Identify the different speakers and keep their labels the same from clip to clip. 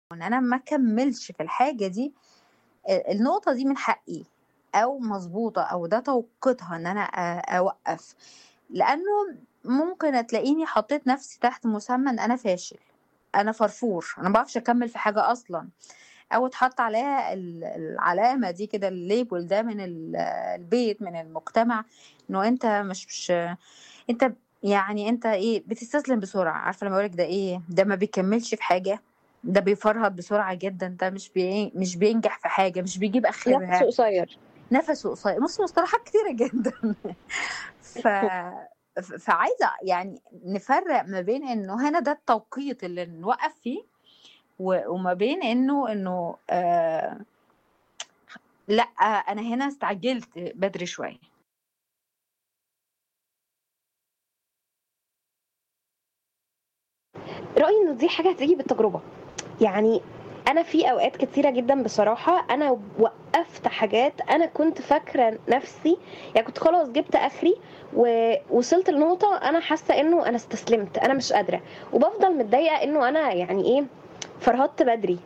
Speaker 1: إن أنا ما أكمّلش في الحاجة دي، آآ النقطة دي من حقي أو مضبوطة أو ده توقيتها إن أنا أ أوقّف، لإنه ممكن تلاقيني حطّيت نَفْسي تحت مسمى إن أنا فاشل، أنا فرفور، أنا ما باعرفش أكمّل في حاجة أصلًا، أو اتحط عليّا ال العلامة دي كده الlabel ده من ال البيت، من المجتمع، إنه أنت مش مش أنت يعني أنت إيه، بتستسلم بسرعة، عارفة لمّا يقول لِك ده إيه، ده ما بيكمّلش في حاجة، ده بيفرهد بسرعة جدًا، ده مش بي مش بينجح في حاجة، مش بيجيب
Speaker 2: نَفْسه
Speaker 1: آخرها.
Speaker 2: قصيّر.
Speaker 1: نَفَسه قصيّر، بُصّي مصطلحات كتيرة جدًا ف ف فعايزة يعني نفرّق ما بين إنه هنا ده التوقيت اللي نوقّف فيه، و وما بين إنه إنه آآ لأ، أنا هنا استعجلت بدري شوية.
Speaker 2: رأيي إنه دي حاجة هتيجي بالتجربة، يعني أنا في أوقات كتيرة جدًا بصراحة أنا وقّفت حاجات أنا كنت فاكرة نَفْسي يعني كنت خلاص جِبت آخري ووصلت لنقطة أنا حاسة إنه أنا استسلمت، أنا مش قادرة، وبافضل متضايقة إنه أنا يعني إيه، فرهدت بدري.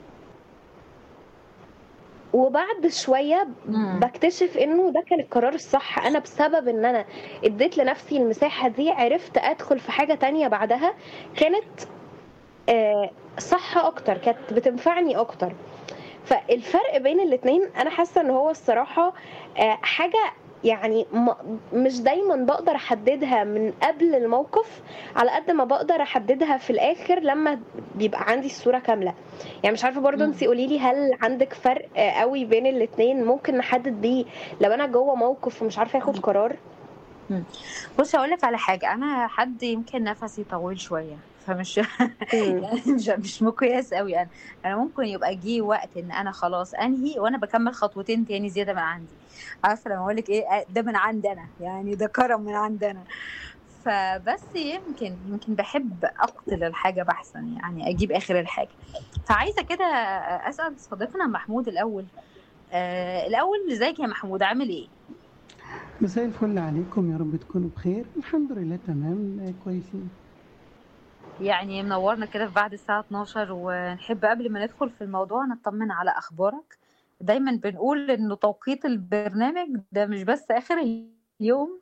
Speaker 2: وبعد شوية
Speaker 1: إمم.
Speaker 2: باكتشف إنه ده كان القرار الصح، أنا بسبب إن أنا ادّيت لنَفْسي المساحة دي عرفت أدخل في حاجة تانية بعدها كانت آآ صح أكتر، كانت بتنفعني أكتر. فالفرق بين الاتنين أنا حاسة إن هو الصراحة آآ حاجة يعني م مش دايمًا باقدر أحددها من قبل الموقف، على قد ما باقدر أحددها في الآخر لمّا بيبقى عندي الصورة كاملة. يعني مش عارفة برضه أنتِ
Speaker 1: إمم.
Speaker 2: قولي لي هل عندِك فرق أوي بين الاتنين ممكن نحدد بيه لو أنا جوّه موقف ومش عارفة آخُد قرار؟
Speaker 1: إمم. بُصّي هاقول لِك على حاجة، أنا حد يمكن نَفَسي طويل شوية، فمش
Speaker 2: إمم.
Speaker 1: يعني مش مش مقياس أوي أنا، أنا ممكن يبقى جِه وقت إن أنا خلاص أنهي وأنا باكمّل خطوتين تاني زيادة من عندي، عارفة لمّا أقول لِك إيه، أ ده من عندي أنا، يعني ده كرم من عندي أنا. فبس يمكن، يمكن باحب أقتل الحاجة بحثًا، يعني أجيب آخر الحاجة. فعايزة كده أسأل صديقنا محمود الأول، آآ الأول إزيك يا محمود عامل إيه؟
Speaker 3: مساء الفل عليكم، يا رب تكونوا بخير، الحمد لله تمام، كويسين.
Speaker 1: يعني منوّرنا كده في بعد الساعة 12:00 ونحب قبل ما ندخل في الموضوع نطمن على أخبارك. دايمًا بنقول إنه توقيت البرنامج ده مش بس آخر اليوم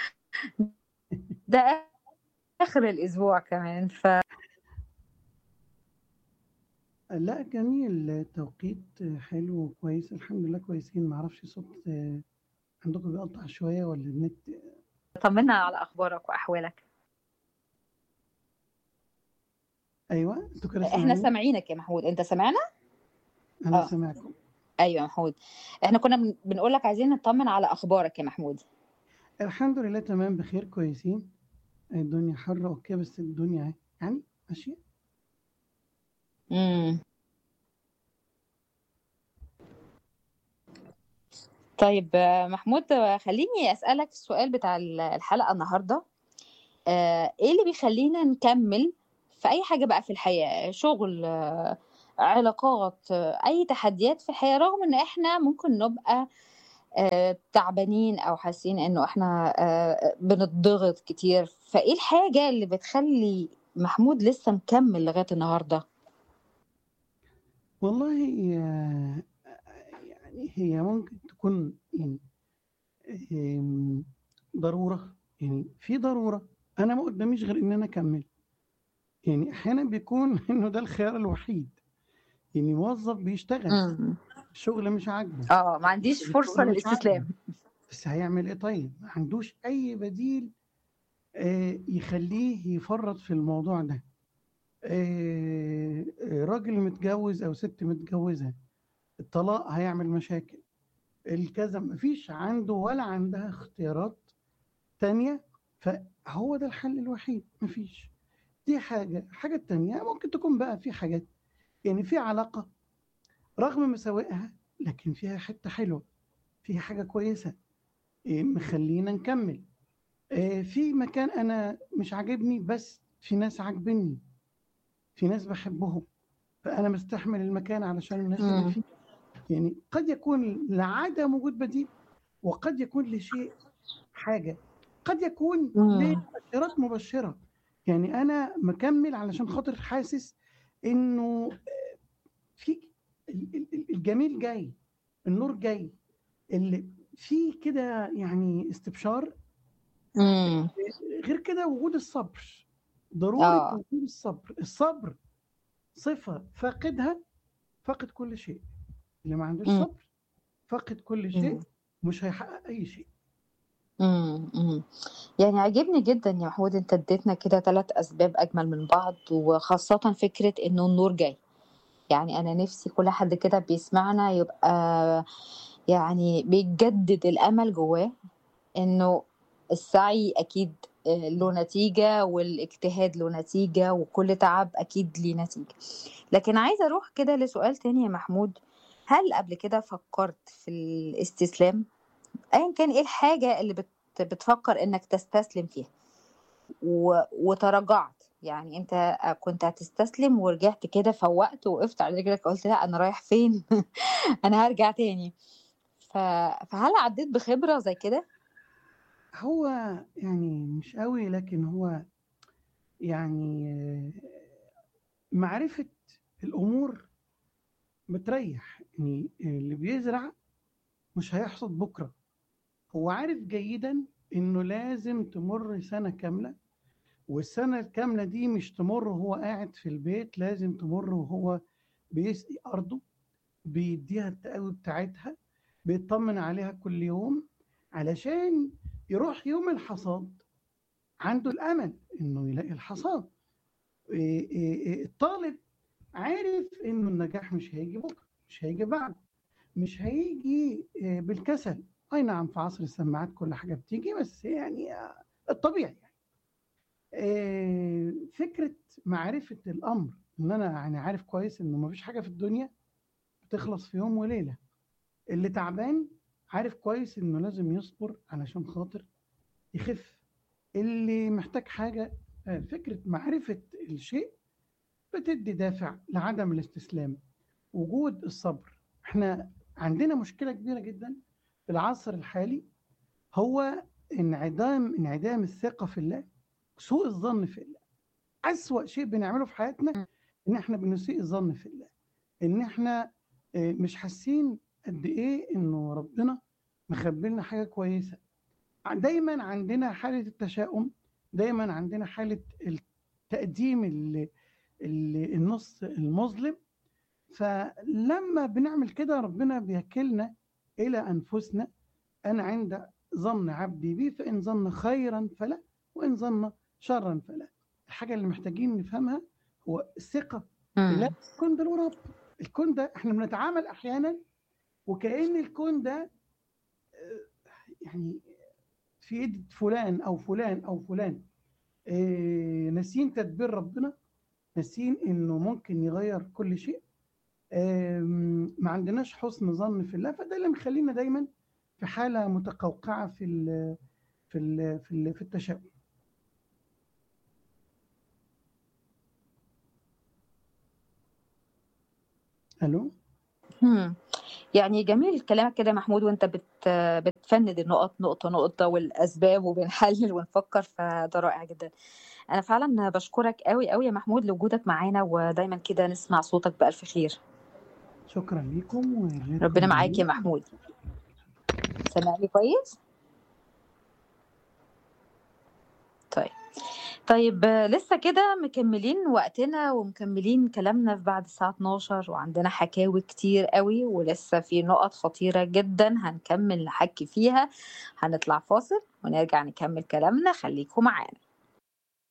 Speaker 1: ده آخر الأسبوع كمان، ف
Speaker 3: لأ جميل، التوقيت حلو وكويس، الحمد لله كويسين، ما أعرفش الصوت عندكم بيقطّع شوية والّا النت
Speaker 1: طمنا على أخبارك وأحوالك.
Speaker 3: أيوه، أنتم كده
Speaker 1: إحنا
Speaker 3: سامعينّي؟
Speaker 1: سامعينك يا محمود، أنت سامعنا؟
Speaker 3: أنا
Speaker 1: آه.
Speaker 3: سامعكم.
Speaker 1: أيوه يا محمود، إحنا كنا بن بنقول لك عايزين نطمن على أخبارك يا محمود.
Speaker 3: الحمد لله تمام بخير كويسين، الدنيا حَر أوكي، بس الدنيا أهي يعني ماشية.
Speaker 1: إمم. طيب محمود خلّيني أسألك السؤال بتاع ال الحلقة النهارده، آآ إيه اللي بيخلّينا نكمّل في أي حاجة بقى في الحياة، شغل، علاقات، أي تحديات في الحياة رغم إن إحنا ممكن نبقى آآ تعبانين أو حاسين إنه إحنا آآ بنتضغط كتير، فإيه الحاجة اللي بتخلّي محمود لسه مكمّل لغاية النهارده؟
Speaker 3: والله يعني هي ممكن تكون يعني آمم ضرورة، يعني في ضرورة، أنا ما قدّاميش غير إن أنا أكمّل. يعني أحيانًا بيكون إنه ده الخيار الوحيد، يعني موظف بيشتغل،
Speaker 1: إمم.
Speaker 3: الشغل مش عاجبه،
Speaker 1: آه، ما عنديش فرصة
Speaker 3: الشغل مش
Speaker 1: للاستسلام.
Speaker 3: عاجبه، بس هيعمل إيه طيب؟ ما عندوش أي بديل آآ يخلّيه يفرّط في الموضوع ده. آآ راجل متجوّز أو سِت متجوّزة، الطلاق هيعمل مشاكل، الكذا ما فيش عنده ولا عندها اختيارات تانية، فهو ده الحل الوحيد، ما فيش. دي حاجة، الحاجة التانية ممكن تكون بقى في حاجات يعني في علاقة رغم مساوئها لكن فيها حتّة حلوة، فيها حاجة كويسة آآ مخلّينا نكمّل. آآ في مكان أنا مش عاجبني بس في ناس عاجبينّي، في ناس باحبهم، فأنا مستحمل المكان علشان الناس اللي
Speaker 1: إمم.
Speaker 3: فيه. يعني قد يكون لعدم وجود بديل وقد يكون لشيء حاجة، قد يكون
Speaker 1: إمم.
Speaker 3: لمؤشرات مبشرة، يعني أنا مكمّل علشان خاطر حاسس إنه آآ في الجميل جاي النور جاي اللي في كده يعني استبشار
Speaker 1: امم
Speaker 3: غير كده وجود الصبر ضرورة
Speaker 1: اه
Speaker 3: وجود الصبر الصبر صفة فاقدها فاقد كل شيء اللي ما عندوش
Speaker 1: امم
Speaker 3: صبر فاقد كل شيء
Speaker 1: امم
Speaker 3: مش هيحقق أي شيء
Speaker 1: امم أمم. يعني عجبني جدا يا محمود انت اديتنا كده ثلاث اسباب اجمل من بعض وخاصة فكرة انه النور جاي يعني انا نفسي كل حد كده بيسمعنا يبقى يعني بيجدد الامل جواه انه السعي اكيد آه، له نتيجة والاجتهاد له نتيجة وكل تعب اكيد ليه نتيجة لكن عايزة اروح كده لسؤال تاني يا محمود هل قبل كده فكرت في الاستسلام ايا كان ايه الحاجة اللي بت بتفكر انك تستسلم فيها و... وتراجعت يعني انت كنت هتستسلم ورجعت كده فوقت وقفت على رجلك قلت لا انا رايح فين انا هرجع تاني ف... فهل عديت بخبرة زي كده
Speaker 3: هو يعني مش قوي لكن هو يعني آه، معرفة الأمور بتريح يعني اللي بيزرع مش هيحصد بكرة هو عارف جيدا إنه لازم تمر سنة كاملة والسنة الكاملة دي مش تمر وهو قاعد في البيت لازم تمر وهو بيسقي أرضه بيديها التقوي بتاعتها بيطمن عليها كل يوم علشان يروح يوم الحصاد عنده الأمل إنه يلاقي الحصاد إيه إيه إيه الطالب عارف إنه النجاح مش هيجي بكرة مش هيجي بعد مش هيجي إيه، بالكسل أي نعم في عصر السماعات كل حاجة بتيجي بس يعني آه، الطبيعي يعني إيه، فكرة معرفة الأمر إن أنا يعني عارف كويس إنه مفيش حاجة في الدنيا بتخلص في يوم وليلة اللي تعبان عارف كويس إنه لازم يصبر علشان خاطر يخف اللي محتاج حاجة آه، فكرة معرفة الشيء بتدي دافع لعدم الاستسلام وجود الصبر احنا عندنا مشكلة كبيرة جدا في العصر الحالي هو انعدام انعدام الثقة في الله سوء الظن في الله أسوأ شيء بنعمله في حياتنا إن إحنا بنسيء الظن في الله إن إحنا آه، مش حاسين قد إيه إنه ربنا مخبي لنا حاجة كويسة دايما عندنا حالة التشاؤم دايما عندنا حالة التقديم ال- ال- النص المظلم فلما بنعمل كده ربنا بيكلنا إلى أنفسنا أنا عند ظن عبدي بي فإن ظن خيرا فلا وإن ظن شرا فلا الحاجة اللي محتاجين نفهمها هو الثقة لا
Speaker 1: امم
Speaker 3: الكون ده له رب الكون ده احنا بنتعامل أحيانا وكأن الكون ده آه، يعني في ايد فلان او فلان او فلان إيه ناسين تدبير ربنا ناسين انه ممكن يغير كل شيء آم، ما عندناش حسن ظن في الله فده اللي مخلينا دايما في حاله متقوقعه في ال في ال في, ال في التشاؤم الو
Speaker 1: مم. يعني جميل كلامك كده يا محمود وانت بت بتفند النقط نقطة نقطة والأسباب وبنحلل ونفكر فده رائع جدا أنا فعلا بشكرك قوي قوي يا محمود لوجودك معانا ودايما كده نسمع صوتك بألف خير
Speaker 3: شكرا لكم وليلتكم
Speaker 1: ربنا معاك يا
Speaker 3: جميل
Speaker 1: محمود سامعني كويس؟ طيب طيب آه، لسه كده مكملين وقتنا ومكملين كلامنا في بعد الساعة 12 وعندنا حكاوي كتير قوي ولسه في نقط خطيرة جدا هنكمل نحكي فيها هنطلع فاصل ونرجع نكمل كلامنا خليكم معانا